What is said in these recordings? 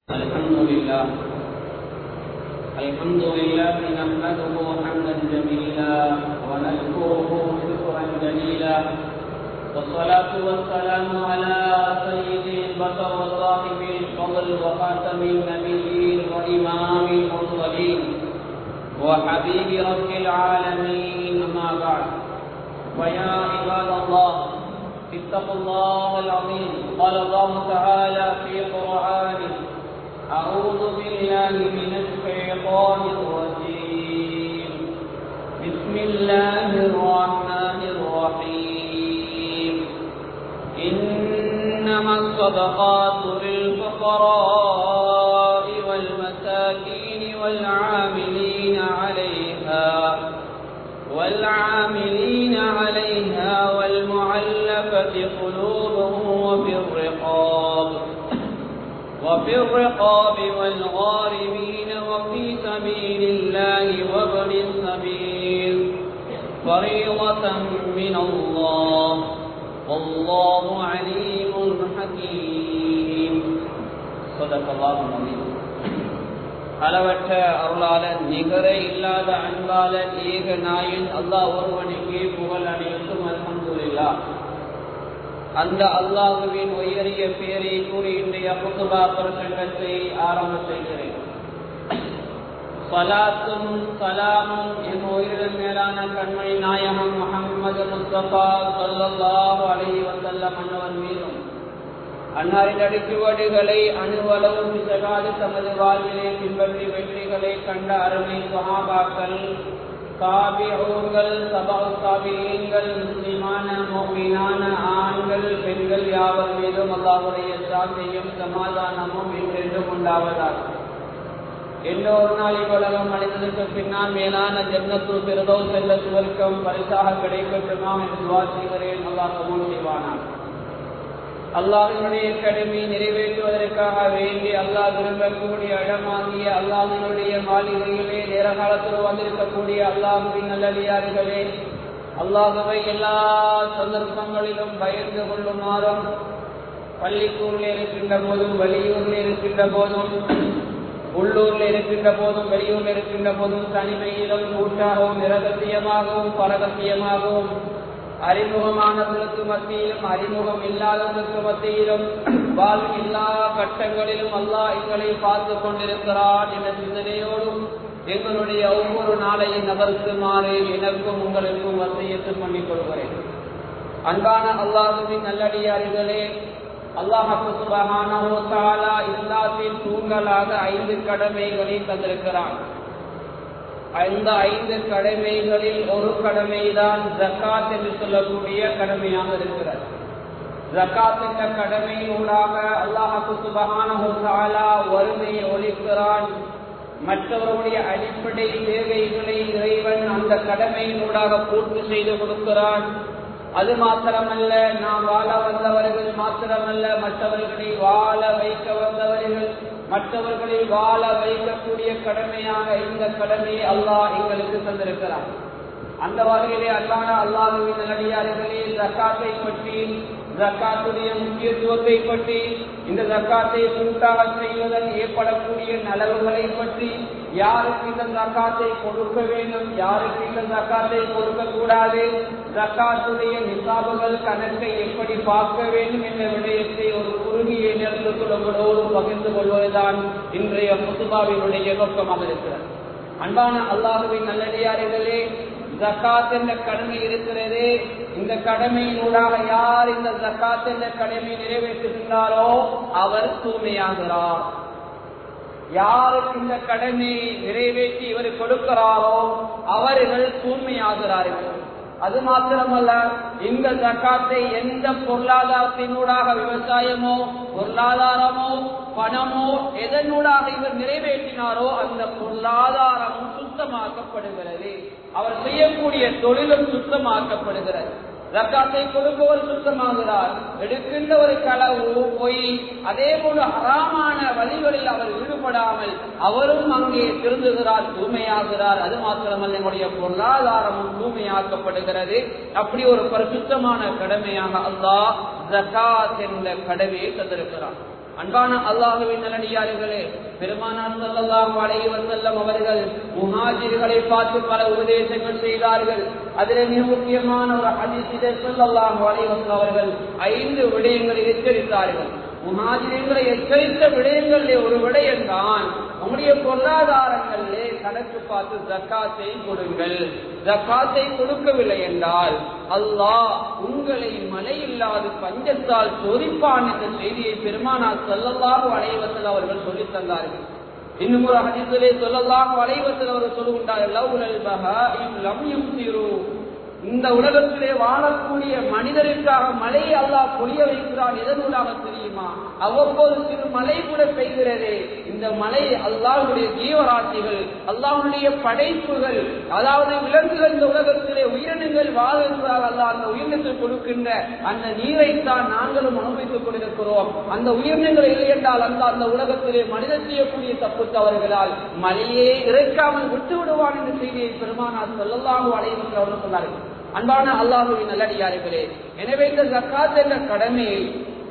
الحمد لله الحمد لله نحمده حمدا جميلا ونشكره شكرا جليلا والصلاة والسلام على سيد البشر وصاحب الفضل وخاتم النبيين وإمام المرسلين وحبيب رب العالمين أما بعد ويا عباد الله اتقوا الله العظيم قال الله تعالى في قرآنه أعوذ بالله من الشيطان الرجيم بسم الله الرحمن الرحيم إنما الصدقات للفقراء والمساكين والعاملين عليها والعاملين عليها والمعلفة قلوبهم وفي الرقاب وفي الرقاب والغارمين وفي سبيل الله وابن السبيل فريضة من الله والله عليم حكيم صدق الله العظيم அளவற்ற அருளாளன் நிகரே இல்லாத அன்பாளன் ஏக நாயன் அல்லாஹ் ஒருவனுக்கே புகழ் அனைத்தும் அல்ஹம்துலில்லா அந்த அல்லாஹுவின் உயரிய பெயரை கூறி இன்றைய புத்துபா பிரசங்கத்தை ஆரம்ப செய்கிறேன் சலாத்தும் சலாமும் என் உயிரின் மேலான கண்மணி நாயகம் முகமது முஸ்தபா சல்லாஹு அலஹி வசல்லம் அன்னவன் மீதும் அன்னாரின் அடிச்சுவடுகளை அணுவளவும் பிசகாது தமது வாழ்விலே பின்பற்றி வெற்றிகளை கண்ட அருமை சஹாபாக்கள் காபியூர்கள் சபா காபியங்கள் முஸ்லிமான மோமினான ஆண்கள் பெண்கள் யாவர் மீதும் அல்லாஹுடைய சாந்தியும் சமாதானமும் என்றென்றும் உண்டாவதாக எல்லோரு நாள் இவ்வுலகம் மனிதனுக்கு பின்னால் மேலான ஜன்னத்து பிறதோ செல்ல சுவர்க்கம் பரிசாக கிடைக்கட்டுமாம் என்று துவா செய்கிறேன் அல்லாஹ் கபூல் செய்வானான் அல்லாஹினுடைய கடமை நிறைவேற்றுவதற்காக வேண்டி அல்லாஹ் விரும்பக்கூடிய இடமாகிய அல்லாஹினுடைய மாளிகைகளே நேர காலத்தில் வந்திருக்கக்கூடிய அல்லாஹுவின் நல்லடியார்களே அல்லாஹுவை எல்லா சந்தர்ப்பங்களிலும் பயந்து கொள்ளுமாறும் பள்ளிக்கூரில் இருக்கின்ற போதும் வெளியூரில் இருக்கின்ற போதும் உள்ளூரில் இருக்கின்ற போதும் வெளியூரில் இருக்கின்ற போதும் தனிமையிலும் கூட்டாகவும் நிரகசியமாகவும் பரகசியமாகவும் அறிமுகமானவர்களுக்கு மத்தியிலும் அறிமுகம் இல்லாதவர்களுக்கு மத்தியிலும் வாழ்வின் எல்லா கட்டங்களிலும் அல்லாஹ் எங்களை பார்த்து கொண்டிருக்கிறான் என்ற சிந்தனையோடும் எங்களுடைய ஒவ்வொரு நாளையும் நகர்த்துமாறு எனக்கும் உங்களுக்கும் வசையத்து பண்ணிக் கொள்கிறேன் அன்பான அல்லாஹுவின் நல்லடியார்களே அல்லாஹு சுபஹானா இஸ்லாத்தின் தூங்கலாக ஐந்து கடமைகளை தந்திருக்கிறான் அந்த ஐந்து கடமைகளில் ஒரு கடமைதான் ஜக்காத் என்று சொல்லக்கூடிய கடமையாக இருக்கிறது ஜக்காத் என்ற கடமையினூடாக அல்லாஹு சுபகான வறுமையை ஒழிக்கிறான் மற்றவருடைய அடிப்படை தேவைகளை இறைவன் அந்த கடமையினூடாக பூர்த்தி செய்து கொடுக்கிறான் அது மாத்திரமல்ல நாம் வாழ வந்தவர்கள் மாத்திரமல்ல மற்றவர்களை வாழ வைக்க வந்தவர்கள் மற்றவர்களை வாழ வைக்கக்கூடிய கடமையாக இந்த கடமையை அல்லாஹ் எங்களுக்கு தந்திருக்கிறார் அந்த வகையிலே அல்லான அல்லாஹுவின் நல்லடியார்களே ஜக்காத்தை பற்றி ஜக்காத்துடைய முக்கியத்துவத்தை பற்றி இந்த ஜக்காத்தை கூட்டாக செய்வதன் ஏற்படக்கூடிய நலவுகளை பற்றி யாருக்கு இந்த ஜக்காத்தை கொடுக்க வேண்டும் யாருக்கு இந்த ஜக்காத்தை கொடுக்க கூடாது ஜக்காத்துடைய நிசாபுகள் கணக்கை எப்படி பார்க்க வேண்டும் என்ற விடயத்தை ஒரு குறுகிய நேரத்துக்குள் உங்களோடு பகிர்ந்து கொள்வதுதான் இன்றைய முத்துபாவினுடைய நோக்கமாக இருக்கிறது அன்பான அல்லாஹுவின் நல்லடியார்களே ஜக்காத் என்ற கடமை இருக்கிறது இந்த கடமையினூடாக யார் இந்த ஜக்காத் என்ற கடமை நிறைவேற்றுகின்றாரோ அவர் தூய்மையாகிறார் யாருக்கு இந்த கடமையை நிறைவேற்றி இவர் கொடுக்கிறாரோ அவர்கள் தூய்மையாகிறார்கள் அது மாத்திரமல்ல இந்த ஜக்காத்தை எந்த பொருளாதாரத்தினூடாக விவசாயமோ பொருளாதாரமோ பணமோ எதனூடாக இவர் நிறைவேற்றினாரோ அந்த பொருளாதாரமும் சுத்தமாக்கப்படுகிறது அவர் செய்யக்கூடிய தொழிலும் சுத்தமாக்கப்படுகிறது ஜக்காத்தை கொடுப்பவர் சுத்தமாகிறார் எடுக்கின்ற ஒரு களவு பொய் அதே போல அறாமான வழிகளில் அவர் ஈடுபடாமல் அவரும் அங்கே திருந்துகிறார் தூய்மையாகிறார் அது மாத்திரமல்ல நம்முடைய பொருளாதாரமும் தூய்மையாக்கப்படுகிறது அப்படி ஒரு பரிசுத்தமான கடமையாக அல்லாஹ் ஜக்காத் என்ற கடமையை தந்திருக்கிறார் அன்பான அல்லாஹுவின் நல்லடியார்களே பெருமானார் ஸல்லல்லாஹு அலைஹி வஸல்லம் அவர்கள் முஹாஜிர்களை பார்த்து பல உபதேசங்கள் செய்தார்கள் அதிலே மிக முக்கியமான ஒரு ஹதீஸிலே ஸல்லல்லாஹு அலைஹி வஸல்லம் அவர்கள் ஐந்து விடயங்களை எச்சரித்தார்கள் முஹாஜிர்களை எச்சரித்த விடயங்களிலே ஒரு விடயம் தான் உங்களுடைய பொருளாதாரங்களிலே கணக்கு பார்த்து ஜக்காத்தை கொடுங்கள் ஜக்காத்தை கொடுக்கவில்லை என்றால் அல்லாஹ் உங்களை மழை இல்லாது பஞ்சத்தால் சோதிப்பான் என்ற செய்தியை பெருமானார் சொல்லல்லாஹு அலைவசல் அவர்கள் சொல்லித் தந்தார்கள் இன்னும் ஒரு ஹதீஸிலே சொல்லல்லாஹு அலைவசல் அவர்கள் சொல்லுகின்றார்கள் லவ்லல் பஹாஇம் லம் யும்சிரு இந்த உலகத்திலே வாழக்கூடிய மனிதருக்காக மழையை அல்லாஹ் பொழிய வைக்கிறான் எதனூடாக தெரியுமா அவ்வப்போது சிறு மழை கூட பெய்கிறது இந்த மழை அல்லாஹுடைய ஜீவராட்சிகள் அல்லாஹுடைய படைப்புகள் அதாவது விலங்குகள் இந்த உலகத்திலே உயிரினங்கள் வாழ்கிறார்கள் அல்லாஹ் அந்த உயிரினத்தில் கொடுக்கின்ற அந்த நீரைத்தான் நாங்களும் அனுபவித்துக் கொண்டிருக்கிறோம் அந்த உயிரினங்கள் இல்லை என்றால் அந்த அந்த உலகத்திலே மனிதர் செய்யக்கூடிய தப்பு தவறுகளால் மழையே இறைக்காமல் விட்டு விடுவான் என்ற செய்தியை பெருமானார் சொல்லலாக அடைவது அவர்கள் சொன்னார்கள் அன்பான அல்லாஹுவின் நல்லடியார்களே எனவே இந்த ஜக்காத் என்ற கடமையை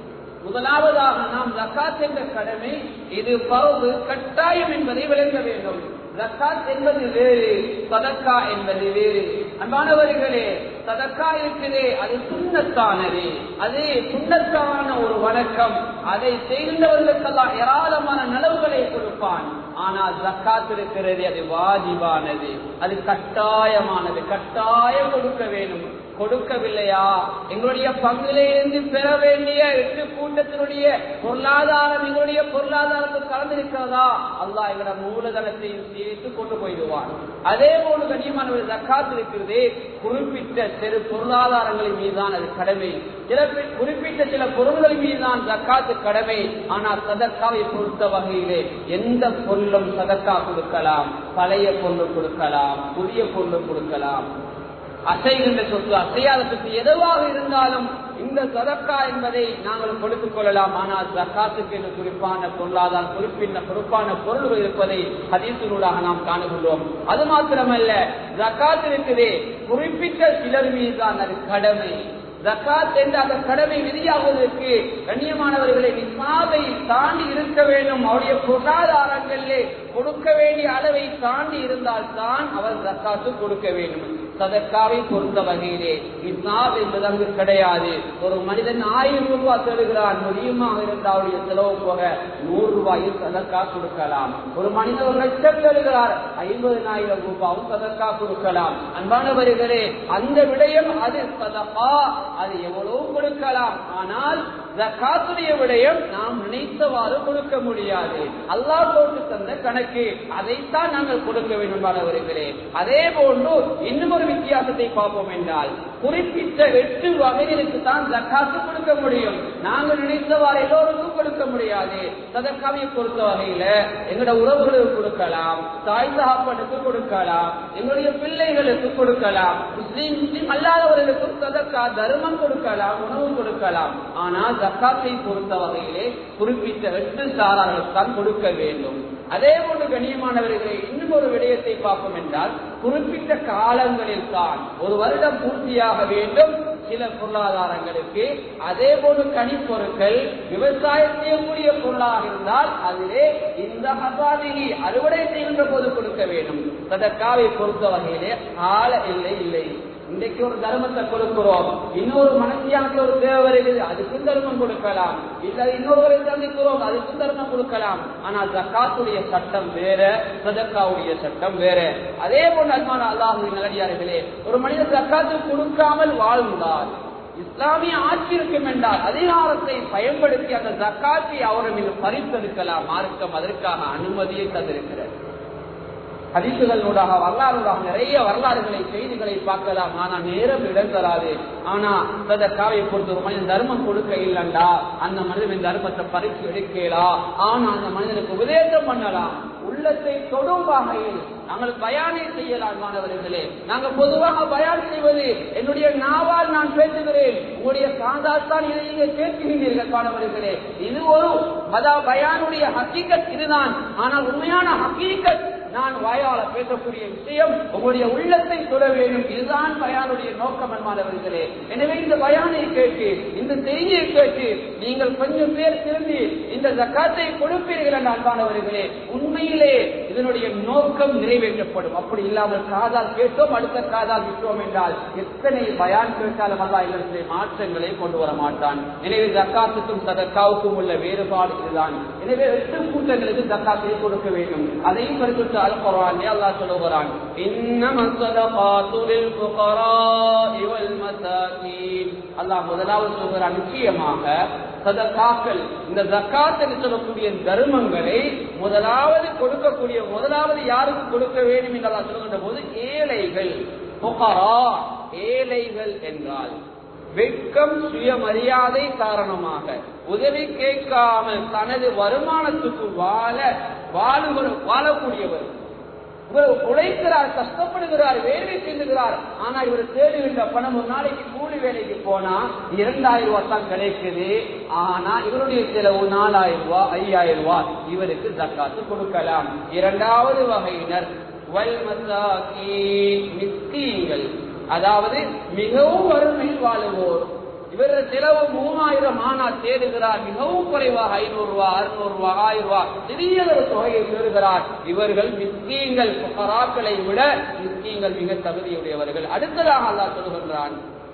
முதலாவதாக நாம் ஜக்காத் என்ற கடமை இது பரவு கட்டாயம் என்பதை விளங்க வேண்டும் ஜக்காத் என்பது வேறு சதக்கா என்பது வேறு அன்பானவர்களே சதக்கா இருக்குதே அது சுண்ணத்தானது அது சுண்ணத்தான ஒரு வணக்கம் அதை செய்கின்றவர்களுக்கெல்லாம் ஏராளமான நலவுகளை கொடுப்பான் ஆனால் ஜக்காத் இருக்கிறது அது வாஜிபானது அது கட்டாயமானது கட்டாயம் கொடுக்க வேண்டும் கொடுக்கவில்லையா எங்களுடைய பங்கிலிருந்து பெற வேண்டிய எட்டு கூட்டத்தினுடைய பொருளாதாரம் எங்களுடைய பொருளாதாரத்தில் கலந்திருக்கிறதா அல்லாஹ் எங்களோட மூலதனத்தையும் சேர்த்து கொண்டு போயிடுவான் அதே போல கண்ணியமானவர் ஜக்காத் இருக்கிறது குறிப்பிட்ட சிறு பொருளாதாரங்களின் மீதுதான் அது கடமை சில குறிப்பிட்ட சில பொருள்களின் மீதுதான் ஜக்காத்து கடமை ஆனால் சதக்காவை பொறுத்த வகையிலே எந்த பொருளும் சதக்கா கொடுக்கலாம் பழைய பொருள் கொடுக்கலாம் புதிய பொருள் கொடுக்கலாம் அசைகின்ற சொத்து அசையாத சொத்து எதுவாக இருந்தாலும் இந்த சதக்கா என்பதை நாங்கள் கொடுத்துக் கொள்ளலாம் ஆனால் ஜக்காத்துக்கு என்று குறிப்பான பொருளாதார குறிப்பிட்ட பொறுப்பான பொருள்கள் இருப்பதை ஹதீசினூடாக நாம் காணுகின்றோம் அது மாத்திரமல்ல ஜக்காத் இருக்குதே குறிப்பிட்ட சிலர் மீதுதான் அது கடமை ஜக்காத் என்ற அந்த கடமை விதியாவதற்கு கண்ணியமானவர்களை நிசாவை தாண்டி இருக்க வேண்டும் அவருடைய பொருளாதாரங்களிலே கொடுக்க வேண்டிய அளவை தாண்டி இருந்தால் தான் அவர் ஜக்காத்து கொடுக்க வேண்டும் சதக்காவை பொறுத்த வகையிலே இஸ்னாப் என்பது அங்கு கிடையாது ஒரு மனிதன் ஆயிரம் ரூபாய் தருகிறான் முடியுமாக இருந்தால் அவருடைய செலவு போக நூறு ரூபாயில் சதக்கா கொடுக்கலாம் ஒரு மனிதன் ஒரு லட்சம் தருகிறார் ஐம்பதனாயிரம் ரூபாயும் சதக்கா கொடுக்கலாம் அன்பானவர்களே அந்த விடயம் அது சதக்கா அது எவ்வளவு கொடுக்கலாம் ஆனால் ஜக்காத்துடைய விடயம் நாம் நினைத்தவாறு கொடுக்க முடியாது அல்லாஹ் போட்டு தந்த கணக்கு அதைத்தான் நாங்கள் கொடுக்க வேண்டும் மாணவர்களே அதே போன்று இன்னும் ஒரு வித்தியாசத்தை பார்ப்போம் என்றால் குறிப்பிட்ட எட்டு வகைகளுக்கு தான் ஜக்காத்து கொடுக்க முடியும் நாங்கள் நினைத்தவாறு எல்லோருக்கும் கொடுக்க முடியாது சதக்காவை பொறுத்த வகையில எங்களோட உறவுகளுக்கு கொடுக்கலாம் தாய் தகப்பனுக்கு கொடுக்கலாம் எங்களுடைய பிள்ளைகளுக்கு கொடுக்கலாம் முஸ்லீம் முஸ்லீம் அல்லாதவர்களுக்கும் சதக்கா தர்மம் கொடுக்கலாம் உணவு கொடுக்கலாம் ஆனால் ஜக்காத்தை பொறுத்த வகையிலே குறிப்பிட்ட எட்டு சாரார்களுக்கு தான் கொடுக்க வேண்டும் அதே போன்று கண்ணியமானவர்களை இன்னும் ஒரு விடயத்தை பார்ப்போம் என்றால் குறிப்பிட்ட காலங்களில் தான் ஒரு வருடம் பூர்த்தியாக வேண்டும் சில பொருளாதாரங்களுக்கு அதே போன்று கனிப்பொருட்கள் விவசாயம் செய்யக்கூடிய பொருளாக இருந்தால் அதிலே இந்த ஹசாதிகி அறுவடை செய்கின்ற போது கொடுக்க வேண்டும் சதக்காவை பொறுத்த வகையிலே ஆள இல்லை இல்லை இன்றைக்கு ஒரு தர்மத்தை கொடுக்கிறோம் இன்னொரு மனசியாக்கு ஒரு தேவை வருகிறது அதுக்கும் தர்மம் கொடுக்கலாம் இல்ல இன்னொருவரை சந்திக்கிறோம் அதுக்கும் தர்மம் கொடுக்கலாம் ஆனா ஜக்காத்துடைய சட்டம் வேற சதக்காவுடைய சட்டம் வேற அதே போன்று அன்பான அல்லாஹுடைய நல்லடியார்களே ஒரு மனிதர் ஜக்காத்து கொடுக்காமல் வாழ்ந்தார் இஸ்லாமிய ஆட்சி இருக்கும் என்றால் அதிகாரத்தை பயன்படுத்தி அந்த ஜக்காத்தை அவரின் பறித்தெடுக்கலாம் மார்க்கம் அதற்காக அனுமதியை தந்திருக்கிறது ஹதீசுகளூடாக வரலாறுடாக நிறைய வரலாறுகளை செய்திகளை பார்க்கலாம் ஆனா நேரம் இடம் தராது ஆனா காவை பொறுத்த ஒரு மனிதன் தர்மம் கொடுக்க இல்லண்டா அந்த மனிதன் தர்மத்தை பறித்து எடுக்கலா ஆனா அந்த மனிதனுக்கு உபதேசம் பண்ணலாம் உள்ளத்தை தொடும் வகையில் நாங்கள் பயானை செய்யலாம் மாணவர்களே நாங்கள் பொதுவாக பயான் செய்வது என்னுடைய நாவால் நான் பேசுகிறேன் உங்களுடைய காதால்தான் இதை நீங்கள் கேட்கிறீர்கள் மாணவர்களே இது ஒரு அதாவது பயானுடைய ஹக்கீக்கத் இதுதான் ஆனால் உண்மையான ஹக்கீக்கத் நான் வாயால பேசக்கூடிய விஷயம் உங்களுடைய உள்ளத்தை தொட வேண்டும் இதுதான் பயானுடைய நோக்கம் மாணவர்களே எனவே இந்த பயானை கேட்டு இந்த செய்தியை கேட்டு நீங்கள் கொஞ்சம் பேர் திரும்பி இந்த ஜக்காத்தை கொடுப்பீர்கள் அன்பானவர்களே உண்மையிலே இதனுடைய நோக்கம் நிறைவேற்றப்படும் அப்படி இல்லாமல் காதால் கேட்டோம் அடுத்த காதால் விட்டோம் என்றால் எத்தனை பயான் கேட்டாலும் அல்லா இதனுடைய மாற்றங்களை கொண்டு வர மாட்டான் எனவே ஜக்காத்துக்கும் சதக்காவுக்கும் உள்ள வேறுபாடு இதுதான் எனவே எட்டு கூட்டங்களுக்கு ஜக்காத்தை கொடுக்க வேண்டும் அதையும் பரிசுத்த அல் குரான் அல்லாஹ் சொல்லுகிறான் இன்னம ஸதகாத்து லில் ஃபுகராஇ வல் மசாகீன் அல்லாஹ் முதலாவது சொல்கிறான் நிச்சயமாக சதகாக்கள் இந்த ஜக்காத் என்று சொல்லக்கூடிய தர்மங்களை முதலாவது கொடுக்கக்கூடிய முதலாவது யாருக்கு கொடுக்க வேண்டும் என்று அல்லாஹ் சொல்லுகின்ற போது ஏழைகள் புகரா ஏழைகள் என்றால் வெட்கம் சுயமரியாதை காரணமாக உதவி கேட்காமல் தனது வருமானத்துக்கு வாழ வாழுகிற வாழக்கூடியவர் இவர் உழைக்கிறார் கஷ்டப்படுகிறார் வேலை செய்துகிறார் ஆனா இவர் தேடுகின்ற பணம் ஒரு நாளைக்கு கூலி வேலைக்கு போனா இரண்டாயிரம் ரூபாய் தான் கிடைக்குது ஆனா இவருடைய செலவு நாலாயிரம் ரூபாய் ஐயாயிரம் ரூபாய் இவருக்கு ஜக்காத்து கொடுக்கலாம் இரண்டாவது வகையினர் மிஸ்கீன்கள் அதாவது மிகவும் வறுமையில் வாழுவோர் இவர் செலவு மூவாயிரம் ஆனா தேடுகிறார் மிகவும் குறைவாக ஐநூறு ரூபாய் அறுநூறு ரூபாய் ஆயிரம் ரூபாய் சிறிய ஒரு தொகையை தேடுகிறார் இவர்கள் மிஸ்கீங்கள் புகராக்களை விட மிஸ்கீங்கள் மிக தகுதியுடையவர்கள் அடுத்ததாக அல்லாஹ் சொல்லுகின்றான்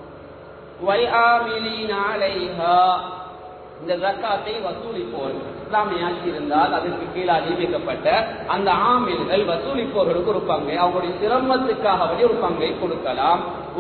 இந்த ஜக்காத்தை வசூலிப்போர் இஸ்லாமிய ஆட்சி இருந்தால் அதற்கு கீழே நியமிக்கப்பட்ட அந்த ஆமில்கள் வசூலிப்போர்களுக்கு ஒரு பங்கை அவங்களுடைய சிரமத்துக்காக ஒரு பங்கை கொடுக்கலாம்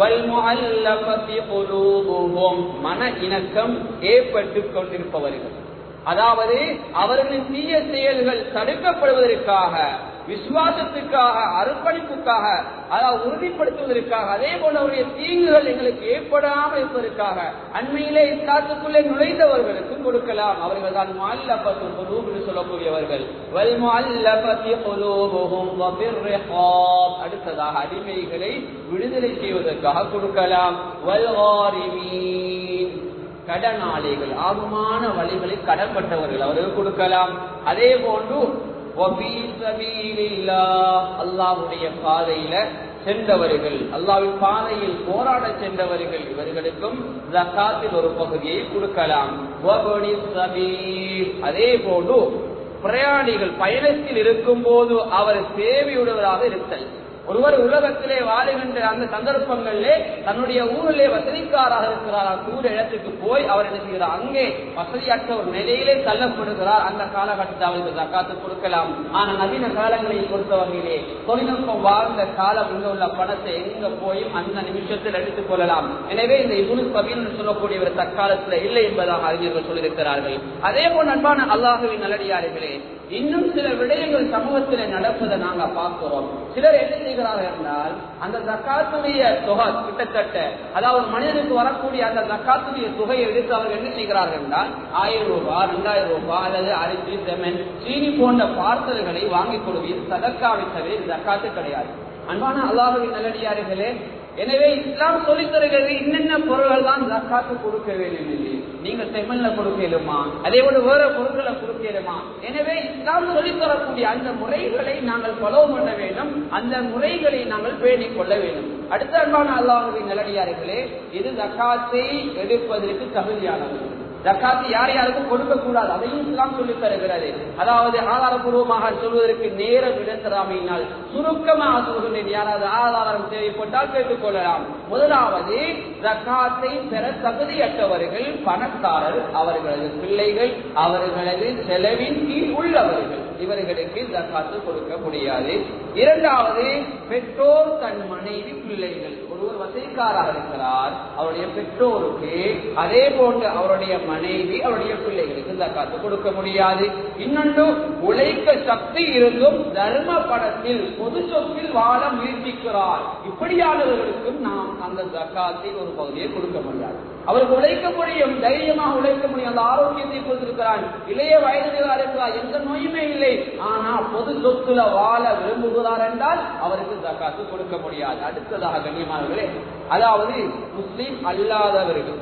மன இணக்கம் ஏற்பட்டு கொண்டிருப்பவர்கள் அதாவது அவர்களின் தீய செயல்கள் தடுக்கப்படுவதற்காக விசுவாசத்துக்காக அர்ப்பணிப்புக்காக அதாவது உறுதிப்படுத்துவதற்காக அதே போல அவருடைய தீங்குகள் எங்களுக்கு ஏற்படாமல் இருப்பதற்காக அண்மையிலே இஸ்லாத்துக்குள்ளே நுழைந்தவர்களுக்கும் கொடுக்கலாம் அவர்கள் தான் மால்லப்பத்து குலூப் என்று சொல்லக்கூடியவர்கள் வல் மால்லப்பத்தி குலூபுஹும் வபிர்ரிஹாப் அடுத்ததாக அடிமைகளை விடுதலை செய்வதற்காக கொடுக்கலாம் வல் காரிமீன் கடனாளிகள் ஆகுமான வழிகளை கடன்பட்டவர்கள் அவர்கள் கொடுக்கலாம் அதே போன்று அல்லாவுடைய பாதையில சென்றவர்கள் அல்லாவின் பாதையில் போராட சென்றவர்கள் இவர்களுக்கும் ஜக்காத்தில் ஒரு பகுதியை கொடுக்கலாம் அதே போன்று பிரயாணிகள் பயணத்தில் இருக்கும் போது அவர் தேவையுடையவராக இருத்தல் ஒருவர் உலகத்திலே வாழுகின்ற அந்த சந்தர்ப்பங்களிலே தன்னுடைய ஊரிலே வசதிக்காராக இருக்கிறார் தூர இடத்துக்கு போய் அவர் என்ன செய்கிறார் அங்கே வசதியற்ற ஒரு நிலையிலே தள்ளப்படுகிறார் அந்த காலகட்டத்தில் அவருக்கு ஜக்காத்து கொடுக்கலாம் ஆனா நவீன காலங்களை பொறுத்த வகையிலே தொழில்நுட்பம் வாழ்ந்த காலம் இங்க உள்ள பணத்தை எங்க போய் அந்த நிமிஷத்தில் எடுத்துக் கொள்ளலாம் எனவே இந்த இபுனு கபீன் சொல்லக்கூடியவர் தற்காலத்தில் இல்லை என்பதாக அறிஞர்கள் சொல்லியிருக்கிறார்கள் அதே போல் அன்பான அல்லாஹுவின் நல்லடியார்களே இன்னும் சில விடயங்கள் சமூகத்தில் நடப்பதை நாங்க பார்க்கிறோம் சிலர் என்ன செய்கிறார்கள் என்றால் அந்த ஜக்காத்துடைய தொகை கிட்டத்தட்ட அதாவது மனிதனுக்கு வரக்கூடிய அந்த ஜக்காத்துடைய தொகையை எடுத்து அவர்கள் என்ன செய்கிறார்கள் என்றால் ஆயிரம் ரூபாய் ரெண்டாயிரம் ரூபாய் அல்லது அரிசி செமன் சீனி போன்ற பார்சல்களை வாங்கிக் கொள்வதில் சதக்காவை தவிர ஜக்காத்து கிடையாது அன்பான அல்லாஹுவின் நல்லடியார்களே எனவே இஸ்லாம் சொல்லித் தருகிறது என்னென்ன பொருள்கள் தான் ஜக்காத்து கொடுக்க வேண்டும் என்று நீங்க செம்மல்ல கொடுக்கலுமா அதே போல வேற பொருட்களை கொடுக்கலுமா எனவே இஸ்லாம் சொல்லித் தரக்கூடிய அந்த முறைகளை நாங்கள் ஃபாலோ பண்ண வேண்டும் அந்த முறைகளை நாங்கள் பேணிக் கொள்ள வேண்டும் அடுத்த அன்பான அல்லாஹுவின் நல்லடியார்களே இது ஜக்காத்தை எடுப்பதற்கு தகுதியானது ஜக்காத்து யார் யாருக்கும் கொடுக்க கூடாது அதையும் இஸ்லாம் சொல்லித் தருகிறது அதாவது ஆதாரபூர்வமாக சொல்வதற்கு நேரம் இடத்தராமையினால் சுருக்கமாக சொல்கின்றேன் யாராவது ஆதாரம் தேவைப்பட்டால் கேட்டுக் கொள்ளலாம் முதலாவது ஜக்காத்தை பெற தகுதியற்றவர்கள் பணக்காரர் அவர்களது பிள்ளைகள் அவர்களது செலவின் கீழ் உள்ளவர்கள் இவர்களுக்கு ஜக்காத்து கொடுக்க முடியாது இரண்டாவது பெற்றோர் தன் மனைவி பிள்ளைகள் ஒருவர் வசதிக்காராக இருக்கிறார் அவருடைய பெற்றோருக்கு அதே போன்று அவருடைய மனைவி அவருடைய பிள்ளைகளுக்கு ஜக்காத்து கொடுக்க முடியாது இன்னொன்று உழைக்க சக்தி இருந்தும் தர்ம படத்தில் பொது சொத்தில் வாழ முயற்சிக்கிறார் இப்படியானவர்களுக்கும் நாம் அந்த ஜக்காத்தில் ஒரு பகுதியை கொடுக்க முடியாது அவருக்கு உழைக்க முடியும் தைரியமாக உழைக்க முடியும் அந்த ஆரோக்கியத்தை கொடுத்திருக்கிறான் இளைய வயதில் இருக்கிறார் எந்த நோயுமே இல்லை ஆனால் பொது சொத்துல வாழ விரும்புகிறார் என்றால் அவருக்கு ஜக்காத்து கொடுக்க முடியாது அடுத்ததாக கண்ணியமானவர்களே அதாவது முஸ்லீம் அல்லாதவர்கள்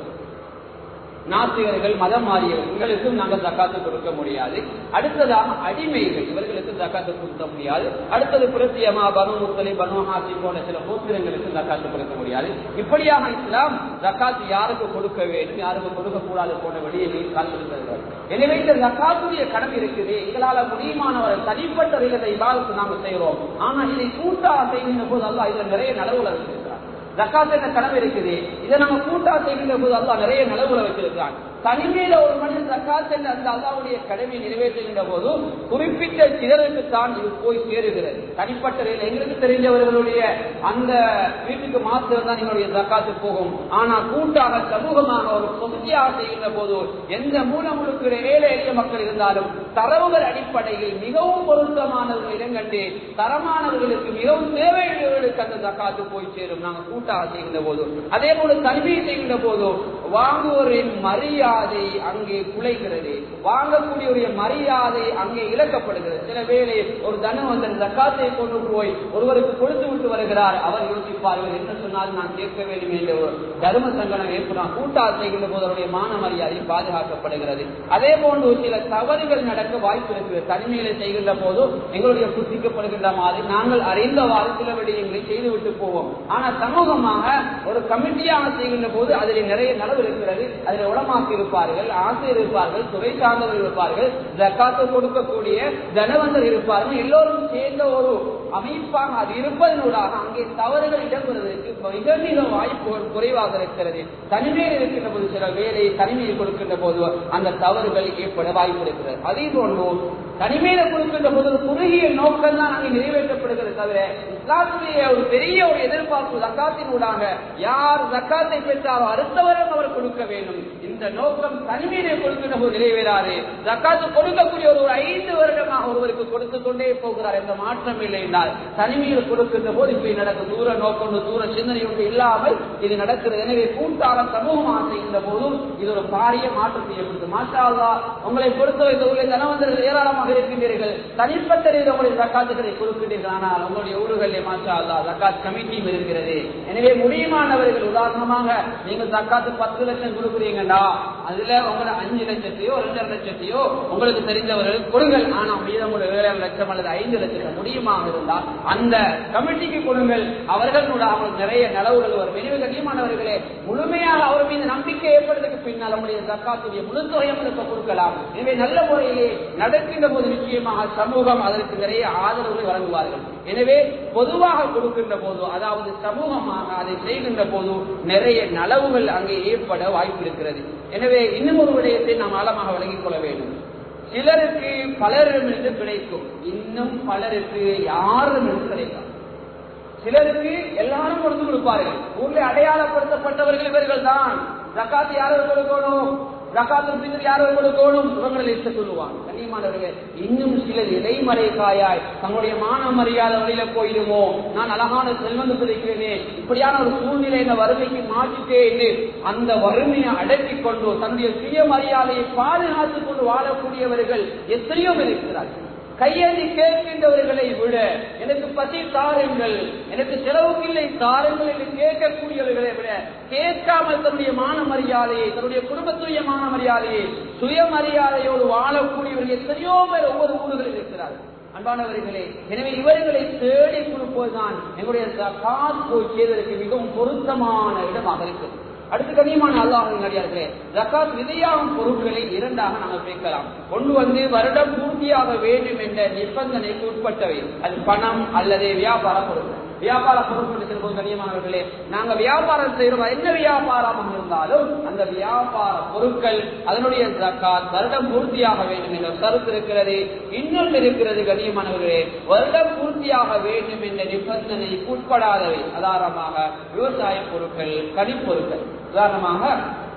நாத்திகர்கள் மதம் மாறியவர்கள் இவர்களுக்கும் நாங்கள் ஜக்காத்து கொடுக்க முடியாது அடுத்ததாக அடிமைகள் இவர்களுக்கு ஜக்காத்து கொடுக்க முடியாது அடுத்தது பிரத்தியமா பனு முத்தலி பனு ஹாசி போன்ற சில கோத்திரங்களுக்கு ஜக்காத்து கொடுக்க முடியாது இப்படியாக இஸ்லாம் ஜக்காத்து யாருக்கு கொடுக்க வேண்டும் யாருக்கு கொடுக்க கூடாது போன்ற வெளியே காத்திருக்கிறார்கள் எனவே இந்த ஜக்காத்துடைய கடமை இருக்குது எங்களால முடியுமானவர்கள் தனிப்பட்ட விதத்தை இவ்வாறு நாங்கள் செய்கிறோம் ஆனால் இதை கூட்டாக செய்கின்ற போது அல்ல இதுல நிறைய நடவுகள் இருக்கிறார் ஜக்காத் என்ற கடமை இருக்குது இதை நம்ம கூட்டா செய்கின்ற போது அல்லா நிறைய நிலவுல வச்சிருக்கான் தனிமையில ஒரு மனிதன் ஜக்காத் என்ற அந்த அல்லாவுடைய கடமையை நிறைவேற்றுகின்ற போது குறிப்பிட்ட சிலருக்கு தான் இது போய் சேருகிறது தனிப்பட்ட ரீதியில் எங்களுக்கு தெரிஞ்சவர்களுடைய அந்த வீட்டுக்கு மாத்திரம் தான் எங்களுடைய ஜக்காத்து போகும் ஆனா கூட்டாக சமூகமாக ஒரு சொசைட்டியாக செய்கின்ற போது எந்த மூல முழுக்கிற ஏழை எளிய மக்கள் இருந்தாலும் தரவுகள் அடிப்படையில் மிகவும் பொருத்தமானவர்கள் இடங்கண்டு தரமானவர்களுக்கு மிகவும் தேவையுள்ளவர்களுக்கு அந்த ஜக்காத்து போய் சேரும் நாங்கள் கூட்டாக செய்கின்ற போது அதே போல தனிமையை செய்கின்ற போது வாங்குவோரின் மரியாதை அங்கே குலைகிறது வாங்கக்கூடியவருடைய மரியாதை அங்கே இழக்கப்படுகிறது சில வேளை ஒரு தனவந்தன் ஜக்காத்தை கொண்டு போய் ஒருவருக்கு கொடுத்து விட்டு வருகிறார் அவர் யோசிப்பார்கள் என்ன சொன்னாலும் நான் கேட்க வேண்டும் என்ற ஒரு தர்ம சங்கடம் ஏற்படும் கூட்டா செய்கின்ற போது அவருடைய மான மரியாதை பாதுகாக்கப்படுகிறது அதே போன்று சில தவறுகள் நடக்க வாய்ப்பு இருக்கிறது தனிமையில செய்கின்ற போது எங்களுடைய புத்திக்கப்படுகின்ற மாதிரி நாங்கள் அறிந்தவாறு சில விடயங்களை செய்துவிட்டு போவோம் ஆனா சமூகமாக ஒரு கமிட்டியாக செய்கின்ற போது அதில் நிறைய நலவு இருக்கிறது அதில் உளமாக்கி இருப்பார்கள் ஆசிரியர் இருப்பார்கள் துறை சார்ந்தவர்கள் இருப்பார்கள் ஜக்காத்து கொடுக்கக்கூடிய தனவந்தர் இருப்பார்கள் எல்லோரும் சேர்ந்த ஒரு அமைப்பாக அது இருப்பதனூடாக அங்கே தவறுகள் இடம்பெறுவதற்கு மிக மிக வாய்ப்பு குறைவாக இருக்கிறது தனிமையில் இருக்கின்ற போது சில வேலை தனிமையில் கொடுக்கின்ற போது அந்த தவறுகள் ஏற்பட வாய்ப்பு இருக்கிறது அதே போன்று தனிமையில கொடுக்கின்ற போது ஒரு குறுகிய நோக்கம் தான் அங்கே நிறைவேற்றப்படுகிறது தவிர இஸ்லாத்துடைய ஒரு பெரிய ஒரு எதிர்பார்ப்பு ஜக்காத்தினூடாக யார் ஜக்காத்தை பெற்றாரோ அடுத்தவரும் அவர் கொடுக்க வேண்டும் இந்த நோக்கம் தனிமையிலே கொடுக்கின்ற போது நிறைவேறாது ஜக்காத்து கொடுக்கக்கூடிய ஒரு ஒரு ஐந்து வருடமாக ஒருவருக்கு கொடுத்து கொண்டே போகிறார் எந்த மாற்றம் இல்லை என்றால் தனிமையில் கொடுக்கின்ற போது இப்படி நடக்கும் தூர நோக்கம் தூர சிந்தனை ஒன்று இல்லாமல் இது நடக்கிறது எனவே கூட்டாள சமூகமாக செய்கின்ற போதும் இது ஒரு பாரிய மாற்றத்தை ஏற்படுத்தும் மாஷா அல்லா உங்களை பொறுத்தவரை இந்த ஊரில் தனவந்தர்கள் ஏராளமாக இருக்கின்றீர்கள் தனிப்பட்ட ரீதியில் உங்களுடைய ஜக்காத்துகளை கொடுக்கின்றீர்கள் ஆனால் உங்களுடைய ஊர்களிலே மாஷா அல்லா ஜக்காத் கமிட்டியும் இருக்கிறது எனவே முடியுமானவர்கள் உதாரணமாக நீங்கள் ஜக்காத்து பத்து லட்சம் கொடுக்குறீங்கடா அதுல உங்களை அஞ்சு லட்சத்தையோ ரெண்டரை லட்சத்தையோ உங்களுக்கு தெரிந்தவர்கள் கொடுங்கள் ஆனா மீதம் ஒரு ஏழரை லட்சம் அல்லது ஐந்து லட்சம் முடியுமாக இருந்தால் அந்த கமிட்டிக்கு கொடுங்கள் அவர்கள் அவங்களுக்கு நிறைய நலவுகள் வரும் எனவே கண்ணியமானவர்களே முழுமையாக அவர் மீது நம்பிக்கை ஏற்படுறதுக்கு பின்னால் நம்முடைய ஜக்காத்துடைய முழு தொகையும் உங்களுக்கு கொடுக்கலாம் எனவே நல்ல முறையிலே நடக்கின்ற போது நிச்சயமாக சமூகம் அதற்கு நிறைய ஆதரவுகளை வழங்குவார்கள் எனவே பொதுவாக கொடுக்கின்ற போது அதாவது சமூகமாக அதை செய்கின்ற போது நிறைய நலவுகள் அங்கே ஏற்பட வாய்ப்பு இருக்கிறது எனவே இன்னும் ஒரு விடயத்தை நாம் ஆழமாக விளங்கிக் கொள்ள வேண்டும் சிலருக்கு பலரிடமிருந்து கிடைக்கும் இன்னும் பலருக்கு யாரிடமிருந்து கிடைக்கும் சிலருக்கு எல்லாரும் கொடுத்து கொடுப்பார்கள் ஊர்ல அடையாளப்படுத்தப்பட்டவர்கள் இவர்கள் தான் ஜக்காத்து யாரும் கொடுக்கணும் ஜக்காத்து பின்னர் யாரும் கொடுக்கணும் இவங்களை லிஸ்ட் சொல்லுவாங்க கண்ணியமானவர்களே இன்னும் சிலர் இடைமறை காயாய் தங்களுடைய மான மரியாதை வழியில போயிடுமோ நான் அழகான செல்வந்து பிடிக்கிறேனே இப்படியான ஒரு சூழ்நிலை இந்த வறுமைக்கு மாற்றிட்டேன் அந்த வறுமையை அடக்கி கொண்டு தன்னுடைய சுய மரியாதையை பாதுகாத்துக் கொண்டு வாழக்கூடியவர்கள் எத்தனையோ பேர் இருக்கிறார்கள் கையேந்தி கேட்கின்றவர்களை விட எனக்கு பசி தாருங்கள் எனக்கு செலவுக்கு இல்லை தாருங்கள் என்று கேட்கக்கூடியவர்களை விட கேட்காமல் தன்னுடைய மான மரியாதையை தன்னுடைய குடும்பத்துடைய மான மரியாதையை சுயமரியாதையோடு வாழக்கூடியவர்கள் எத்தனையோ பேர் ஒவ்வொரு ஊர்களில் இருக்கிறார்கள் அன்பானவர்களே எனவே இவர்களை தேடி கொடுப்பதுதான் எங்களுடைய ஜகாத் போய் செய்வதற்கு மிகவும் பொருத்தமான இடமாக இருக்கிறது அடுத்து கண்ணியமான அல்லாஹின் அடியார்களே ஜக்காத் விதையாகும் பொருட்களை இரண்டாக நாங்கள் பிரிக்கலாம் ஒன்று வந்து வருடம் பூர்த்தியாக வேண்டும் என்ற நிபந்தனைக்கு உட்பட்டவை அது பணம் அல்லது வியாபார பொருட்கள் வியாபார பொருட்கள் செல்வது கண்ணியமானவர்களே நாங்க வியாபாரம் செய்யறோம் என்ன வியாபாரம் இருந்தாலும் அந்த வியாபார பொருட்கள் அதனுடைய ஜக்காத் வருடம் பூர்த்தியாக வேண்டும் என்ற கருத்து இருக்கிறது இன்னொன்று இருக்கிறது கண்ணியமானவர்களே வருடம் பூர்த்தியாக வேண்டும் என்ற நிபந்தனைக்கு உட்படாதவை உதாரணமாக விவசாய பொருட்கள் கனிப்பொருட்கள் உதாரணமாக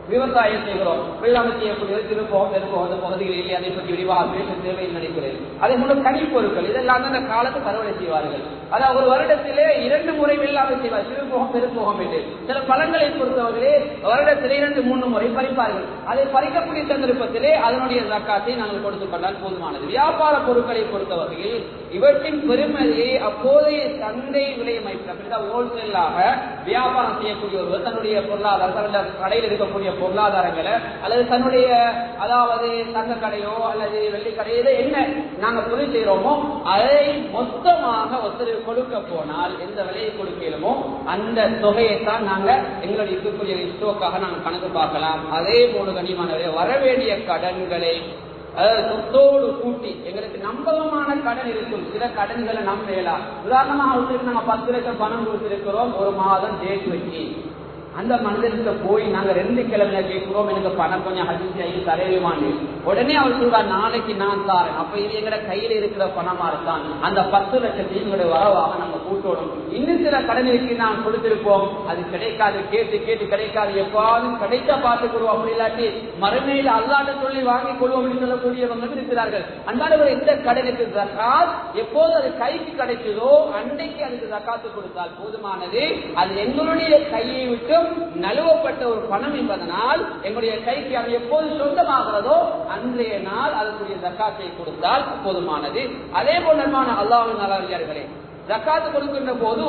விவசாயம் செய்கிறோம் வெள்ளாமை செய்யக்கூடிய திருப்போம் தெருப்போம் அந்த பகுதிகளிலே அதை பற்றி விரிவாக பேச தேவை நினைக்கிறேன் அதே போல கனிப்பொருட்கள் இதெல்லாம் தான் அந்த காலத்து அறுவடை செய்வார்கள் அதாவது ஒரு வருடத்திலே இரண்டு முறை வெள்ளாமை செய்வார் திருப்போகம் பெருப்போகம் என்று சில பழங்களை பொறுத்தவர்களே வருடத்திலே இரண்டு மூன்று முறை பறிப்பார்கள் அதை பறிக்கக்கூடிய சந்தர்ப்பத்திலே அதனுடைய ஜக்காத்தை நாங்கள் கொடுத்துக் கொண்டால் போதுமானது வியாபார பொருட்களை பொறுத்தவரையில் இவற்றின் பெருமதியை அப்போதைய சந்தை விலையமைப்பு ஹோல்சேலாக வியாபாரம் செய்யக்கூடிய ஒருவர் தன்னுடைய பொருளாதாரம் தன்னுடைய கடையில் இருக்கக்கூடிய பொருளாதாரங்களை அல்லது தன்னுடைய அதாவது தங்க கடையோ அல்லது வெள்ளி கடையோ என்ன நாங்க பொருள் செய்யறோமோ அதை மொத்தமாக ஒருத்தர் கொடுக்க போனால் எந்த விலையை கொடுக்கிறோமோ அந்த தொகையை தான் நாங்க எங்களுடைய இருக்கக்கூடிய ஸ்டோக்காக நாங்க கணக்கு பார்க்கலாம் அதே போல கனிமானவரே வரவேண்டிய கடன்களை அதாவது சொத்தோடு கூட்டி எங்களுக்கு நம்பகமான கடன் இருக்கும் சில கடன்களை நம்பலாம் உதாரணமாக ஒருத்தருக்கு நம்ம பத்து லட்சம் பணம் கொடுத்திருக்கிறோம் ஒரு மாதம் டேட் வச்சு அந்த மனிதனுக்கு போய் நாங்க ரெண்டு கிழமையில கேட்கிறோம் எனக்கு பணம் கொஞ்சம் அதிர்ச்சி ஆகி தரையுமான்னு உடனே அவர் சொல்றார் நாளைக்கு நான் தாரேன் அப்ப இது எங்கட கையில இருக்கிற பணமா இருக்கான் அந்த பத்து லட்சத்தையும் எங்களுடைய வரவாக நம்ம கூட்டணும் இன்னும் சில கடனுக்கு நான் கொடுத்திருப்போம் அது கிடைக்காது கேட்டு கேட்டு கிடைக்காது எப்பாவது கிடைச்சா பார்த்துக்கிறோம் அப்படி இல்லாட்டி மறுமையில் அல்லாட்ட சொல்லி வாங்கி கொள்வோம் அப்படின்னு சொல்லக்கூடியவங்க இருக்கிறார்கள் அன்பானவர் எந்த கடனுக்கு ஜக்காத் எப்போது அது கைக்கு கிடைச்சதோ அன்றைக்கு அதுக்கு ஜக்காத்து கொடுத்தால் போதுமானது அது எங்களுடைய கையை விட்டும் நழுவப்பட்ட ஒரு பணம் என்பதனால் எங்களுடைய கைக்கு அது எப்போது சொந்தமாகிறதோ அன்றைய நாள் அதற்குரிய ஜக்காத்தை கொடுத்தால் போதுமானது அதே போலமான அல்லாவின் நலவியர்களே ஜக்காத்து கொடுக்கின்ற போது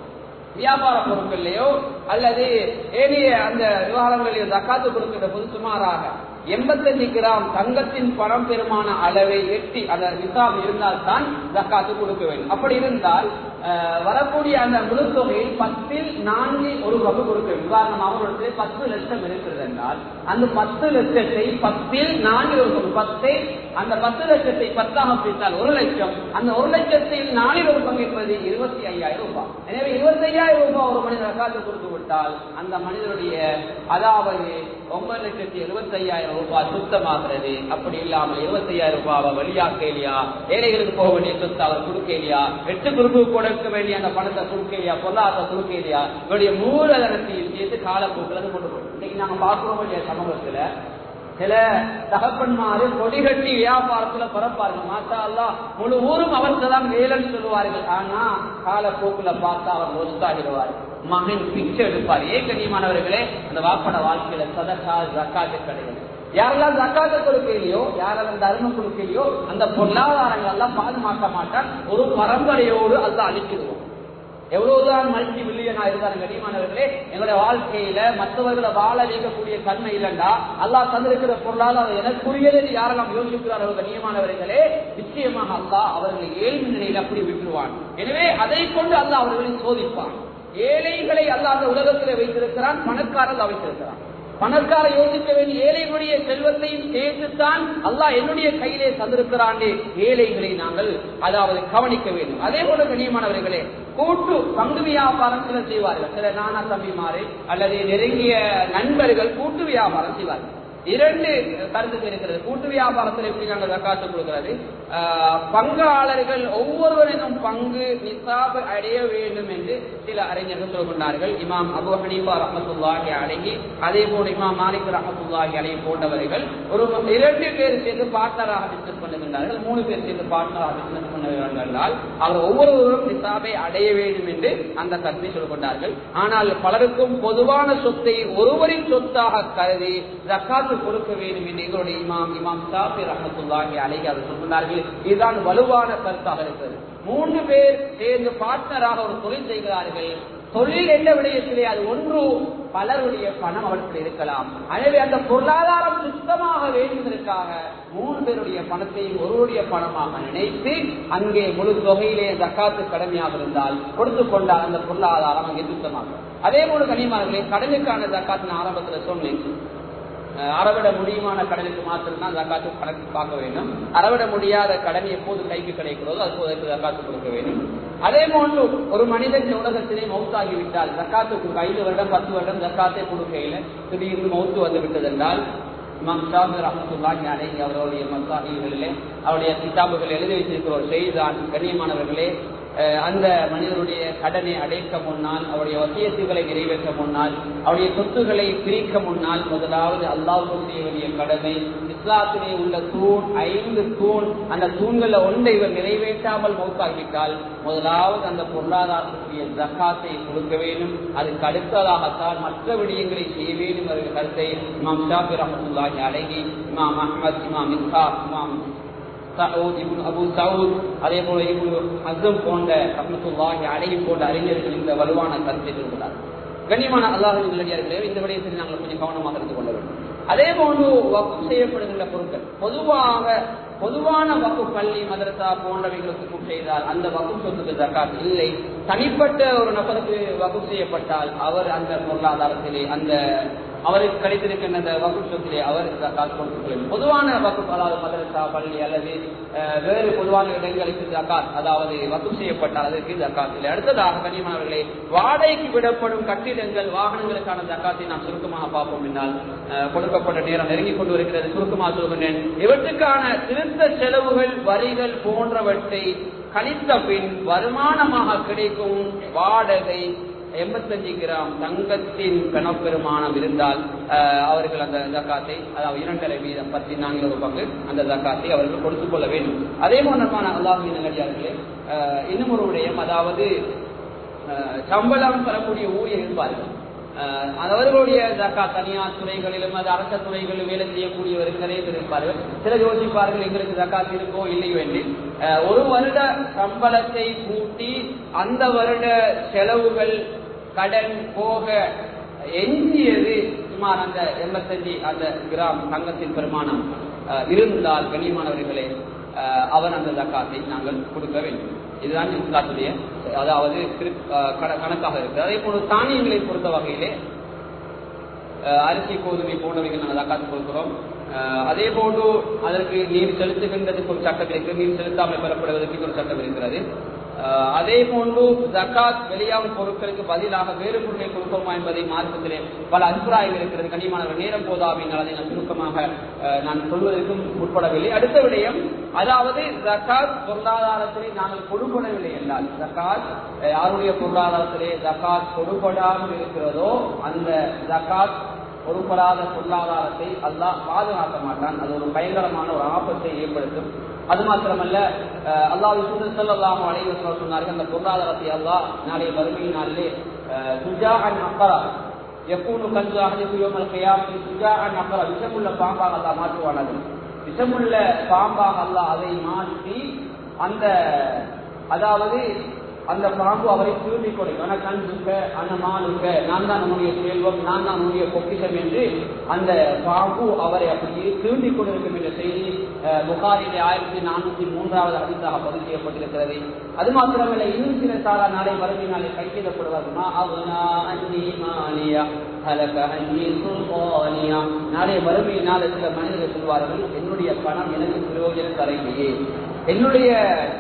வியாபார பொருட்கள்லையோ அல்லது ஏனைய அந்த விவகாரங்களிலேயோ ஜக்காத்து கொடுக்கின்ற போது சுமாராக எண்பத்தஞ்சு கிராம் தங்கத்தின் பணம் பெருமான அளவை எட்டி அந்த நிசாப் இருந்தால் தான் ஜக்காத்து கொடுக்க வேண்டும் அப்படி இருந்தால் அஹ், வரக்கூடிய அந்த முழு தொகையில் பத்தில் நான்கு ஒரு பங்கு கொடுக்க வேண்டும் உதாரணம் அவர்களுக்கு பத்து லட்சம் இருக்கிறது என்றால் அந்த பத்து லட்சத்தை பத்தில் நான்கு ஒரு பங்கு பத்தை அந்த பத்து லட்சத்தை பத்தாக பிரித்தால் ஒரு லட்சம் அந்த ஒரு லட்சத்தில் நாலில் ஒரு பங்கு என்பது இருபத்தி ஐயாயிரம் ரூபாய் எனவே இருபத்தி ஐயாயிரம் ரூபாய் ஒரு மனிதர் ஜக்காத்து கொடுத்து விட்டால் அந்த மனிதனுடைய அதாவது ஒன்பது லட்சத்தி எழுபத்தி ஐயாயிரம் ரூபாய் சுத்தமாகிறது அப்படி இல்லாமல் இருபத்தி ஐயாயிரம் ரூபாவை வெளியாக்க இல்லையா ஏழைகளுக்கு போக வேண்டிய சொத்து அவர் கொடுக்க இல்லையா எட்டு குறுக்கு கொடுக்க வேண்டிய அந்த பணத்தை கொடுக்க இல்லையா பொருளாதாரத்தை கொடுக்க இல்லையா இவருடைய மூலதனத்தையும் சேர்த்து காலப்போக்கில் கொண்டு போகும் இன்னைக்கு நாங்க பார்க்கிறோம் இல்லையா சமூகத்துல சில தகப்பன்மாரு கொடிகட்டி வியாபாரத்துல பரப்பார்கள் மாத்தா அல்லா முழு ஊரும் அவருக்கு தான் வேலைன்னு சொல்லுவார்கள் ஆனா காலப்போக்குல பார்த்தா அவர் ஒஸ்தாகிடுவார் மகன் பிச்சை எடுப்பார் ஏன் கண்ணியமானவர்களே அந்த வாப்பட வாழ்க்கையில சதக்கா ஜக்காத்து கிடையாது யாரெல்லாம் ஜக்காத்து கொடுக்கலையோ யாரெல்லாம் தர்மம் கொடுக்கலையோ அந்த பொருளாதாரங்கள் எல்லாம் பாதுகாக்க மாட்டான் ஒரு பரம்பரையோடு அதை அழிச்சிடுவோம் எவ்வளவுதான் மல்டி மில்லியனா இருந்தாலும் கனிமானவர்களே எங்களுடைய வாழ்க்கையில மற்றவர்களை வாழ வைக்கக்கூடிய தன்மை இல்லைண்டா அல்லாஹ் தந்திருக்கிற பொருளாதாரம் எனக்குரியது யாரெல்லாம் யோசிக்கிறார்கள் கண்ணியமானவர்களே நிச்சயமாக அல்லாஹ் அவர்களை ஏழ்மை நிலையில் அப்படி விட்டுருவான் எனவே அதை கொண்டு அல்லாஹ் அவர்களை சோதிப்பான் ஏழைகளை அல்லாஹ் அந்த உலகத்திலே வைத்திருக்கிறான் பணக்காரர்கள் வைத்திருக்கிறான் பணக்கார யோசிக்க வேண்டிய ஏழைகளுடைய செல்வத்தையும் சேர்த்துத்தான் அல்லாஹ் என்னுடைய கையிலே தந்திருக்கிறானே ஏழைகளை நாங்கள் அதாவது கவனிக்க வேண்டும் அதே போல கண்ணியமானவர்களே கூட்டு பங்கு வியாபாரம் சிலர் செய்வார்கள் சில நானா தம்பிமாறு அல்லது நெருங்கிய நண்பர்கள் கூட்டு வியாபாரம் செய்வார்கள் இரண்டு கருத்துக்கு இருக்கிறது கூட்டு வியாபாரத்தில் எப்படி நாங்கள் ஜக்காத்து கொடுக்கிறது ஆஹ், பங்காளர்கள் ஒவ்வொருவரினும் பங்கு நிசாபு அடைய வேண்டும் என்று சில அறிஞர்கள் சொல்கின்றார்கள் இமாம் அபு ஹனீஃபா ரஹமத்துல்லாஹி அழகி அதே போல இமாம் மாலிக் ரஹமத்துல்லாஹி அலை போன்றவர்கள் ஒரு இரண்டு பேர் சேர்ந்து பார்ட்னராக பிசினஸ் பண்ணுகின்றார்கள் மூணு பேர் சேர்ந்து பார்ட்னராக பிசினஸ் பண்ணுகிறார்கள் என்றால் அவர் ஒவ்வொருவரும் நிசாபை அடைய வேண்டும் என்று அந்த கருத்தை சொல்கின்றார்கள் ஆனால் பலருக்கும் பொதுவான சொத்தை ஒருவரின் சொத்தாக கருதி ஜக்காத்து கொடுக்க வேண்டும் என்று எங்களுடைய இமாம் இமாம் சாஃபி ரஹமத்துல்லாஹி அலைஹி அவர் சொல்கிறார்கள் இதுதான் வலுவான கருத்தாக இருக்கிறது மூன்று பேர் சேர்ந்து பார்ட்னராக ஒரு தொழில் செய்கிறார்கள் தொழில் என்ற விடயத்திலே அது ஒன்று பலருடைய பணம் அவற்றில் இருக்கலாம் எனவே அந்த பொருளாதாரம் சுத்தமாக வேண்டுவதற்காக மூணு பேருடைய பணத்தையும் ஒருவருடைய பணமாக நினைத்து அங்கே முழு தொகையிலே ஜக்காத்து கடமையாக இருந்தால் கொடுத்து கொண்டால் அந்த பொருளாதாரம் அங்கே சுத்தமாகும் அதே போல கனிமார்களே கடனுக்கான ஜக்காத்து நான் ஆரம்பத்தில் சொன்னேன் அஹ் அறவிட முடியுமான கடனுக்கு மாத்திரம்தான் ஜக்காத்து கணக்கு பார்க்க வேண்டும் அறவிட முடியாத கடன் எப்போது கைக்கு கிடைக்கிறதோ அப்போது ஜக்காத்து கொடுக்க வேண்டும் அதே போன்று ஒரு மனிதன் இந்த உலகத்திலே மௌத்தாகி விட்டால் ஜக்காத்து ஐந்து வருடம் பத்து வருடம் ஜக்காத்தை கொடுக்கையில திடீர்னு மௌத்து வந்து விட்டதென்றால் இமாம் ஷாபி ரஹமத்துல்லாஹி அலைஹி அவர்களுடைய மசாஹிகளிலே அவருடைய கிதாபுகள் எழுதி வைத்திருக்கிற ஒரு செய்திதான் கண்ணியமானவர்களே அஹ் அந்த மனிதனுடைய கடனை அடைக்க முன்னால் அவருடைய வசியத்துகளை நிறைவேற்ற முன்னால் அவருடைய சொத்துக்களை பிரிக்க முன்னால் முதலாவது அல்லாஹ் செய்ய வேண்டிய கடமை இஸ்லாத்திலே உள்ள தூண் ஐந்து தூண் அந்த தூண்கள ஒன்றை இவர் நிறைவேற்றாமல் மௌத்தாக்கிட்டால் முதலாவது அந்த பொருளாதாரத்துக்குரிய ஜக்காத்தை கொடுக்க வேண்டும் அதுக்கு அடுத்ததாகத்தான் மற்ற விடயங்களை செய்ய வேண்டும் என்ற கருத்தை இமாம் ஷாபி ரஹமத்துல்லாஹி அழகி இமாம் அஹ்மத் இமாம் இஸ்ஹா இமாம் சவுத் இப்னு அபு சவுத் அதே போல இப்னு ஹஸ்ஸம் போன்ற ரஹ்மத்துல்லாஹி அலைஹி போன்ற அறிஞர்கள் இந்த வலுவான கருத்தை சொல்கிறார் கண்ணியமான அல்லாஹின் நல்லடியார்களே இந்த விடயத்தில் நாங்கள் கொஞ்சம் கவனமாக இருந்து கொள்ள வேண்டும் அதே போன்று வக்கு செய்யப்படுகின்ற பொருட்கள் பொதுவாக பொதுவான வக்கு பள்ளி மதரசா போன்றவைகளுக்கு செய்தால் அந்த வக்கு சொத்துக்கு தக்காத் இல்லை தனிப்பட்ட ஒரு நபருக்கு வகு செய்யப்பட்டால் அவர் அந்த பொருளாதாரத்திலே அந்த அவருக்கு கிடைத்திருக்கின்ற அந்த வகுப்பு சொத்திலே அவர் காசு கொடுத்துக் பொதுவான வகுப்பு அதாவது மதரசா பள்ளி அல்லது அஹ், வேறு பொதுவான இடங்களுக்கு ஜக்காத் அதாவது வகுப்பு செய்யப்பட்டால் அதற்கு ஜக்காத் இல்லை அடுத்ததாக கனிமானவர்களே வாடகைக்கு விடப்படும் கட்டிடங்கள் வாகனங்களுக்கான ஜக்காத்தை நாம் சுருக்கமாக பார்ப்போம் என்றால் அஹ், கொடுக்கப்பட்ட நேரம் நெருங்கிக் கொண்டு வருகிறது சுருக்கமாக சொல்கின்றேன் இவற்றுக்கான திருத்த செலவுகள் வரிகள் போன்றவற்றை கழித்த பின் வருமானமாக கிடைக்கும் வாடகை எண்பத்தஞ்சு கிராம் தங்கத்தின் கணப்பெருமானம் இருந்தால் அஹ், அவர்கள் அந்த ஜக்காத்தை அதாவது இரண்டரை வீதம் பத்தி நான்கு ஒரு பங்கு அந்த ஜக்காத்தை அவர்கள் கொடுத்துக் கொள்ள வேண்டும் அதே போன்றமான அல்லாஹின் நல்லடியார்களே அஹ், இன்னும் ஒரு விடயம் அதாவது அஹ், சம்பளம் பெறக்கூடிய ஊழியர் இருப்பார்கள் அஹ், அவர்களுடைய ஜக்கா தனியார் துறைகளிலும் அது அரச துறைகளிலும் வேலை செய்யக்கூடியவர்கள் நிறைய பேர் இருப்பார்கள் சிலர் யோசிப்பார்கள் எங்களுக்கு ஜக்காத் இருக்கோ இல்லையோ என்று அஹ், ஒரு வருட சம்பளத்தை கூட்டி அந்த வருட செலவுகள் கடன் போக எஞ்சியது சுமார் அந்த எண்பத்தஞ்சு அந்த கிராம் தங்கத்தின் பெருமானம் அஹ், இருந்தால் கண்ணியமானவர்களே அஹ், அவர் அந்த ஜக்காத்தை நாங்கள் கொடுக்க வேண்டும் இதுதான் இஸ்லாத்துடைய அதாவது திரு- அஹ், கண- கணக்காக இருக்கு அதே போல தானியங்களை பொறுத்த வகையிலே அஹ், அரிசி கோதுமை போன்றவைகள் நாங்கள் ஜக்காத்து கொடுக்கிறோம் அஹ், அதே போன்று அதற்கு நீர் செலுத்துகின்றதுக்கு ஒரு சட்டம் இருக்கு நீர் செலுத்தாமல் பெறப்படுவதற்கு ஒரு சட்டம் இருக்கிறது அஹ், அதே போன்று ஜக்காத் வெளியாகும் பொருட்களுக்கு பதிலாக வேறு பொருளை கொடுப்போமா என்பதை மார்க்கத்திலே பல அபிப்பிராயம் இருக்கிறது கனிமானவர் நேரம் போதாமையினால் அதை நான் சுருக்கமாக அஹ், நான் சொல்வதற்கும் உட்படவில்லை அடுத்த விடயம் அதாவது ஜக்காத் பொருளாதாரத்திலே நாங்கள் கொடுபடவில்லை என்றால் ஜக்காத் அஹ், யாருடைய பொருளாதாரத்திலே ஜக்காத் கொடுபடாமல் இருக்கிறதோ அந்த ஜக்காத் பொருட்படாத பொருளாதாரத்தை அல்லாஹ் பாதுகாக்க மாட்டான் அது ஒரு பயங்கரமான ஒரு ஆபத்தை ஏற்படுத்தும் அது மாத்திரமல்ல அஹ், அல்லாஹ் விசுவல் செல்லலாம் அனைவரும் சொன்னார்கள் அந்த பொருளாதாரத்தை அல்லாஹ் நாளைய வறுமை நாளிலே அஹ், சுஜா அன் அக்கரா எப்பூனு கஞ்சு அகதிக்கு யோமல் கையாம் சுஜா அன் அக்கரா விஷமுள்ள பாம்பாக அல்லாஹ் மாற்றுவானது விஷமுள்ள பாம்பாக அல்லாஹ் அதை மாற்றி அந்த அதாவது அந்த பாம்பு அவரை தூண்டிக் கொடுக்கும் ஆனா கண்ணுக்க அந்த மாலுக்க நான் தான் உன்னுடைய செல்வம் நான் தான் உன்னுடைய பொக்கிஷம் என்று அந்த பாம்பு அவரை அப்படியே தூண்டிக் கொண்டிருக்கும் என்ற செய்தி அஹ், புகாரிலே ஆயிரத்தி நானூத்தி மூன்றாவது அதிதாக பதிவு செய்யப்பட்டிருக்கிறது அது மாத்திரமல்ல இன்னும் சில சாரா நாளை வறுமை நாளை கைக்கிடப்படுவார்களா அவனா அன்னி மாலியா ஹலக அன்னி சுல்தானியா நாளை வறுமை நாளை சில மனிதர்கள் சொல்வார்கள் என்னுடைய பணம் எனக்கு பிரயோஜனம் தரையிலேயே என்னுடைய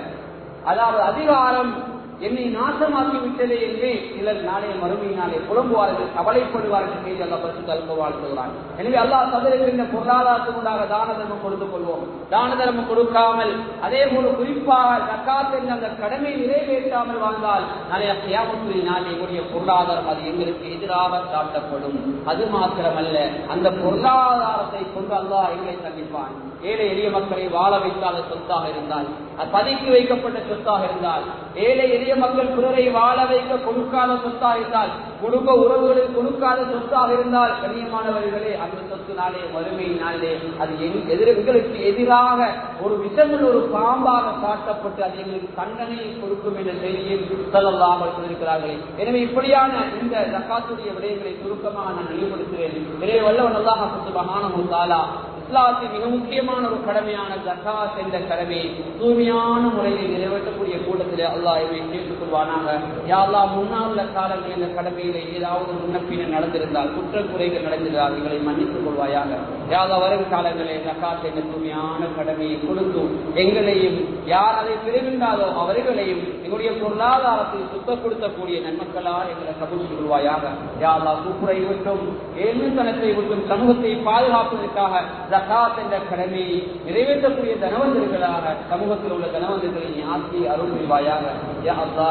அதாவது அதிகாரம் என்னை நாசமாக்கி விட்டதே என்று சிலர் நாளைய மறுமையினாலே புலம்புவார்கள் கவலைப்படுவார்கள் செய்தி அல்லா பரிசு தல்ப வாழ்த்துகிறான் எனவே அல்லாஹ் தவிர்க்கின்ற பொருளாதாரத்துக்குண்டாக தான தர்மம் கொடுத்து கொள்வோம் தான தர்மம் கொடுக்காமல் அதே போல குறிப்பாக தக்காத் என்ற அந்த கடமை நிறைவேற்றாமல் வாழ்ந்தால் நாளைய கியாமத்துறை நாள் எங்களுடைய பொருளாதாரம் அது எங்களுக்கு எதிராக சாட்டப்படும் அது மாத்திரமல்ல அந்த பொருளாதாரத்தை கொண்டு அல்லாஹ் எங்களை சந்திப்பான் ஏழை எளிய மக்களை வாழ வைக்காத சொத்தாக இருந்தால் அது பதுக்கி வைக்கப்பட்ட சொத்தாக இருந்தால் ஏழை எளிய மக்கள் பிறரை வாழ வைக்க கொடுக்காத சொத்தாக இருந்தால் குடும்ப உறவுகளுக்கு கொடுக்காத சொத்தாக இருந்தால் கண்ணியமானவர்களே அந்த சொத்து நாளே வறுமை நாளே அது எங்- எதிர எங்களுக்கு எதிராக ஒரு விஷமுள்ள ஒரு பாம்பாக காட்டப்பட்டு அது எங்களுக்கு தண்டனையை கொடுக்கும் என்ற செய்தியில் சொல்லலாமல் சொல்லியிருக்கிறார்கள் எனவே இப்படியான இந்த ஜக்காத்துடைய விடயங்களை சுருக்கமாக நான் நினைவுபடுத்துகிறேன் எனவே வல்லவன் அல்லாஹ் சுபஹானஹு தஆலா இஸ்லாத்தின் மிக முக்கியமான ஒரு கடமையான ஜக்காத் என்ற கடமையை தூய்மையான முறையில் நிறைவேற்றக்கூடிய கூட்டத்திலே அல்லாஹ் இவை கேட்டுக் கொள்வானாக யா அல்லாஹ் முன்னால் உள்ள காலங்களில் இந்த கடமையிலே ஏதாவது முன்னப்பின நடந்திருந்தால் குற்றக்குறைகள் நடந்திருந்தால் இவங்களை மன்னித்துக் கொள்வாயாக யா அல்லாஹ் வரும் காலங்களிலே ஜக்காத் என்ற தூய்மையான கடமையை கொடுத்து எங்களையும் யார் அதை பெறுகின்றாரோ அவர்களையும் எங்களுடைய பொருளாதாரத்தை சுத்தப்படுத்தக்கூடிய நன்மக்களா எங்களை கபூல் கொள்வாயாக யா அல்லாஹ் கூப்புரை விட்டும் ஏழ்மைத்தனத்தை விட்டும் சமூகத்தை பாதுகாப்பதற்காக ஜகாத் என்ற கடமையை நிறைவேற்றக்கூடிய தனவந்தர்களாக சமூகத்தில் உள்ள தனவந்தர்களை நீ ஆக்கி அருள் புரிவாயாக யா அல்லா